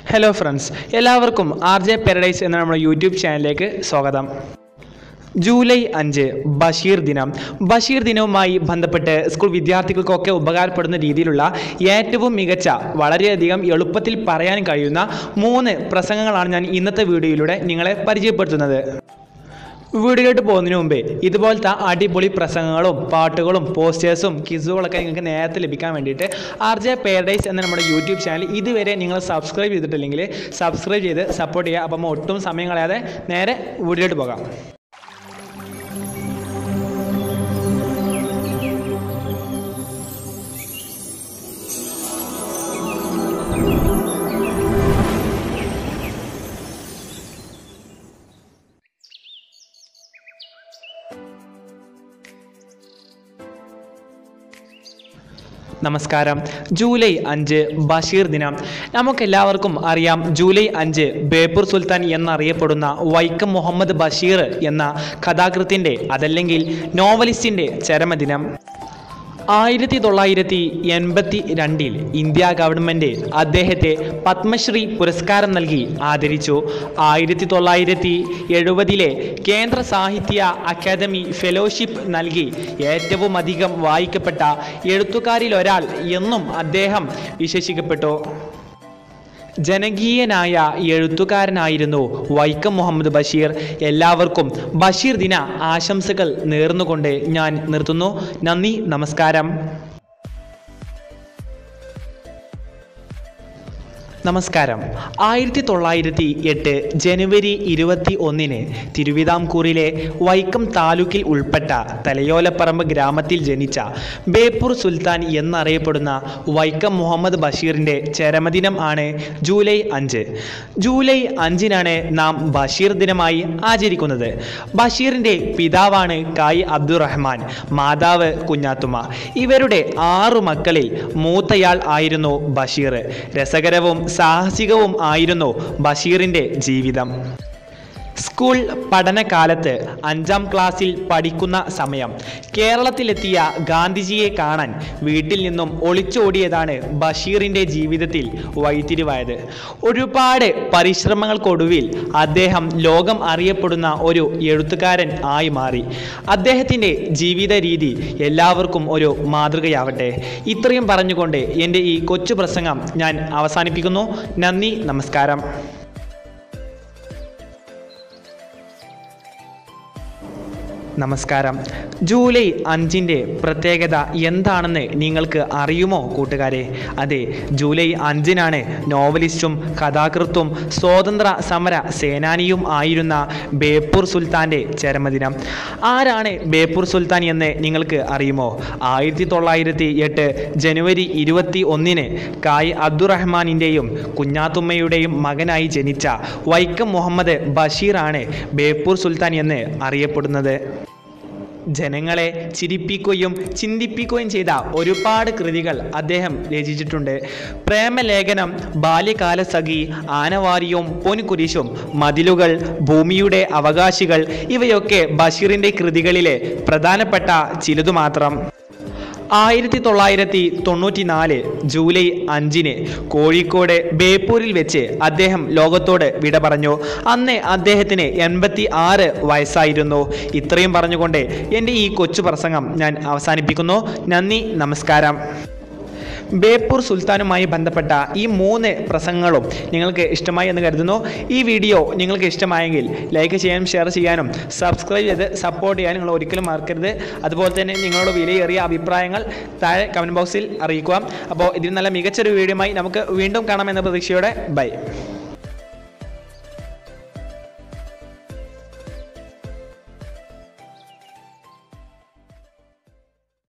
hello friends എല്ലാവർക്കും R J paradise എന്ന നമ്മുടെ യൂട്യൂബ് ചാനലിലേക്ക് സ്വാഗതം ജൂലൈ അഞ്ച് ബഷീർ ദിനം ബഷീർ ദിനവുമായി ബന്ധപ്പെട്ട് സ്കൂൾ വിദ്യാർത്ഥികൾക്കൊക്കെ ഉപകാരപ്പെടുന്ന രീതിയിലുള്ള ഏറ്റവും മികച്ച വളരെയധികം എളുപ്പത്തിൽ പറയാൻ കഴിയുന്ന മൂന്ന് പ്രസംഗങ്ങളാണ് ഞാൻ ഇന്നത്തെ വീഡിയോയിലൂടെ നിങ്ങളെ പരിചയപ്പെടുത്തുന്നത് വീഡിയോയിലോട്ട് പോകുന്നതിന് മുമ്പേ ഇതുപോലത്തെ അടിപൊളി പ്രസംഗങ്ങളും പാട്ടുകളും പോസ്റ്റേഴ്സും കിസുകളൊക്കെ നിങ്ങൾക്ക് നേരത്തെ ലഭിക്കാൻ വേണ്ടിയിട്ട് ആർ ജെ പാരഡൈസ് എന്ന നമ്മുടെ യൂട്യൂബ് ചാനൽ ഇതുവരെ നിങ്ങൾ സബ്സ്ക്രൈബ് ചെയ്തിട്ടില്ലെങ്കിൽ സബ്സ്ക്രൈബ് ചെയ്ത് സപ്പോർട്ട് ചെയ്യുക അപ്പം ഒട്ടും സമയം കളയാതെ നേരെ വീഡിയോയിലോട്ട് പോകാം നമസ്കാരം ജൂലൈ അഞ്ച് ബഷീർ ദിനം നമുക്കെല്ലാവർക്കും അറിയാം ജൂലൈ അഞ്ച് ബേപ്പൂർ സുൽത്താൻ എന്നറിയപ്പെടുന്ന വൈക്കം മുഹമ്മദ് ബഷീർ എന്ന കഥാകൃത്തിൻ്റെ അതല്ലെങ്കിൽ നോവലിസ്റ്റിൻ്റെ ചരമദിനം ആയിരത്തി തൊള്ളായിരത്തി എൺപത്തി രണ്ടിൽ ഇന്ത്യ ഗവൺമെൻറ് അദ്ദേഹത്തെ പത്മശ്രീ പുരസ്കാരം നൽകി ആദരിച്ചു ആയിരത്തി തൊള്ളായിരത്തി എഴുപതിലെ കേന്ദ്ര സാഹിത്യ അക്കാദമി ഫെലോഷിപ്പ് നൽകി ഏറ്റവും അധികം വായിക്കപ്പെട്ട എഴുത്തുകാരിൽ ഒരാൾ എന്നും അദ്ദേഹം വിശേഷിക്കപ്പെട്ടു ജനകീയനായ എഴുത്തുകാരനായിരുന്നു വൈക്കം മുഹമ്മദ് ബഷീർ എല്ലാവർക്കും ബഷീർ ദിന ആശംസകൾ നേർന്നുകൊണ്ട് ഞാൻ നിർത്തുന്നു നന്ദി നമസ്കാരം നമസ്കാരം ആയിരത്തി തൊള്ളായിരത്തി എട്ട് ജനുവരി ഇരുപത്തി ഒന്നിന് തിരുവിതാംകൂറിലെ വൈക്കം താലൂക്കിൽ ഉൾപ്പെട്ട തലയോലപ്പറമ്പ് ഗ്രാമത്തിൽ ജനിച്ച ബേപ്പൂർ സുൽത്താൻ എന്നറിയപ്പെടുന്ന വൈക്കം മുഹമ്മദ് ബഷീറിൻ്റെ ചരമദിനം ആണ് ജൂലൈ അഞ്ച് ജൂലൈ അഞ്ചിനാണ് നാം ബഷീർ ദിനമായി ആചരിക്കുന്നത് ബഷീറിൻ്റെ പിതാവാണ് കായ് അബ്ദുറഹ്മാൻ മാതാവ് കുഞ്ഞാത്തുമ്മ ഇവരുടെ ആറു മക്കളിൽ മൂത്തയാൾ ആയിരുന്നു ബഷീർ രസകരവും സാഹസികവും ആയിരുന്നു ബഷീറിൻ്റെ ജീവിതം സ്കൂൾ പഠനകാലത്ത് അഞ്ചാം ക്ലാസ്സിൽ പഠിക്കുന്ന സമയം കേരളത്തിലെത്തിയ ഗാന്ധിജിയെ കാണാൻ വീട്ടിൽ നിന്നും ഒളിച്ചോടിയതാണ് ബഷീറിൻ്റെ ജീവിതത്തിൽ വഴിത്തിരിവായത് ഒരുപാട് പരിശ്രമങ്ങൾക്കൊടുവിൽ അദ്ദേഹം ലോകം അറിയപ്പെടുന്ന ഒരു എഴുത്തുകാരൻ ആയി മാറി അദ്ദേഹത്തിൻ്റെ ജീവിത രീതി എല്ലാവർക്കും ഒരു മാതൃകയാവട്ടെ ഇത്രയും പറഞ്ഞുകൊണ്ട് എൻ്റെ ഈ കൊച്ചു പ്രസംഗം ഞാൻ അവസാനിപ്പിക്കുന്നു നന്ദി നമസ്കാരം നമസ്കാരം ജൂലൈ അഞ്ചിൻ്റെ പ്രത്യേകത എന്താണെന്ന് നിങ്ങൾക്ക് അറിയുമോ കൂട്ടുകാരെ അതെ ജൂലൈ അഞ്ചിനാണ് നോവലിസ്റ്റും കഥാകൃത്തും സ്വാതന്ത്ര്യ സമര സേനാനിയും ആയിരുന്ന ബേപ്പൂർ സുൽത്താൻ്റെ ചരമദിനം ആരാണ് ബേപ്പൂർ സുൽത്താൻ എന്ന് നിങ്ങൾക്ക് അറിയുമോ ആയിരത്തി തൊള്ളായിരത്തി എട്ട് ജനുവരി ഇരുപത്തി ഒന്നിന് കായ് അബ്ദുറഹ്മാനിൻ്റെയും കുഞ്ഞാത്തുമ്മയുടെയും മകനായി ജനിച്ച വൈക്കം മുഹമ്മദ് ബഷീറാണ് ബേപ്പൂർ സുൽത്താൻ എന്ന് അറിയപ്പെടുന്നത് ജനങ്ങളെ ചിരിപ്പിക്കുകയും ചിന്തിപ്പിക്കുകയും ചെയ്ത ഒരുപാട് കൃതികൾ അദ്ദേഹം രചിച്ചിട്ടുണ്ട് പ്രേമലേഖനം ബാല്യകാല സഖി ആനവാരിയും പൊൻകുരിശും മതിലുകൾ ഭൂമിയുടെ അവകാശികൾ ഇവയൊക്കെ ബഷീറിൻ്റെ കൃതികളിലെ പ്രധാനപ്പെട്ട ചിലതു മാത്രം ആയിരത്തി തൊള്ളായിരത്തി തൊണ്ണൂറ്റി നാല് ജൂലൈ അഞ്ചിന് കോഴിക്കോട് ബേപ്പൂരിൽ വെച്ച് അദ്ദേഹം ലോകത്തോട് വിട പറഞ്ഞു അന്ന് അദ്ദേഹത്തിന് എൺപത്തി ആറ് വയസ്സായിരുന്നു ഇത്രയും പറഞ്ഞുകൊണ്ട് എൻ്റെ ഈ കൊച്ചു പ്രസംഗം ഞാൻ അവസാനിപ്പിക്കുന്നു നന്ദി നമസ്കാരം ബേപ്പൂർ സുൽത്താനുമായി ബന്ധപ്പെട്ട ഈ മൂന്ന് പ്രസംഗങ്ങളും നിങ്ങൾക്ക് ഇഷ്ടമായി എന്ന് കരുതുന്നു ഈ വീഡിയോ നിങ്ങൾക്ക് ഇഷ്ടമായെങ്കിൽ ലൈക്ക് ചെയ്യാനും ഷെയർ ചെയ്യാനും സബ്സ്ക്രൈബ് ചെയ്ത് സപ്പോർട്ട് ചെയ്യാനും നിങ്ങൾ ഒരിക്കലും മറക്കരുത് അതുപോലെ തന്നെ നിങ്ങളുടെ വിലയേറിയ അഭിപ്രായങ്ങൾ താഴെ കമൻറ്റ് ബോക്സിൽ അറിയിക്കുക അപ്പോൾ ഇതിന് നല്ല മികച്ചൊരു വീഡിയോയുമായി നമുക്ക് വീണ്ടും കാണാമെന്ന പ്രതീക്ഷയോടെ ബൈ